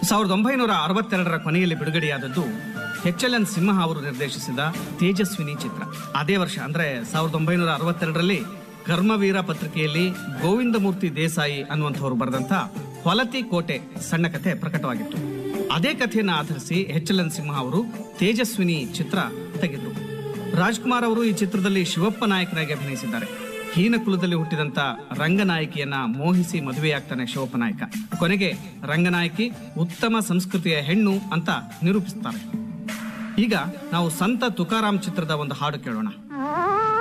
ಸಾವಿರದ ಒಂಬೈನೂರ ಅರವತ್ತೆರಡರ ಕೊನೆಯಲ್ಲಿ ಬಿಡುಗಡೆಯಾದದ್ದು ಎಚ್ ಎಲ್ ಎನ್ ಸಿಂಹ ಅವರು ನಿರ್ದೇಶಿಸಿದ ತೇಜಸ್ವಿನಿ ಚಿತ್ರ ಅದೇ ವರ್ಷ ಅಂದ್ರೆ ಸಾವಿರದ ಒಂಬೈನೂರ ಅರವತ್ತೆರಡರಲ್ಲಿ ಕರ್ಮವೀರ ಪತ್ರಿಕೆಯಲ್ಲಿ ಗೋವಿಂದಮೂರ್ತಿ ದೇಸಾಯಿ ಅನ್ನುವಂಥವ್ರು ಬರೆದಂತ ಹೊಲತಿ ಕೋಟೆ ಸಣ್ಣ ಕಥೆ ಪ್ರಕಟವಾಗಿತ್ತು ಅದೇ ಕಥೆಯನ್ನು ಆಧರಿಸಿ ಎಚ್ ಎಲ್ ಎನ್ ಸಿಂಹ ಅವರು ತೇಜಸ್ವಿನಿ ಚಿತ್ರ ತೆಗೆದರು ರಾಜ್ಕುಮಾರ್ ಅವರು ಈ ಚಿತ್ರದಲ್ಲಿ ಶಿವಪ್ಪ ನಾಯಕನಾಗಿ ಅಭಿನಯಿಸಿದ್ದಾರೆ ಹೀನ ಕುಲದಲ್ಲಿ ಹುಟ್ಟಿದಂತ ರಂಗನಾಯಕಿಯನ್ನ ಮೋಹಿಸಿ ಮದುವೆಯಾಗ್ತಾನೆ ಶಿವಪ್ಪ ನಾಯಕ ಕೊನೆಗೆ ರಂಗನಾಯಕಿ ಉತ್ತಮ ಸಂಸ್ಕೃತಿಯ ಹೆಣ್ಣು ಅಂತ ನಿರೂಪಿಸ್ತಾರೆ ಈಗ ನಾವು ಸಂತ ತುಕಾರಾಮ್ ಚಿತ್ರದ ಒಂದು ಹಾಡು ಕೇಳೋಣ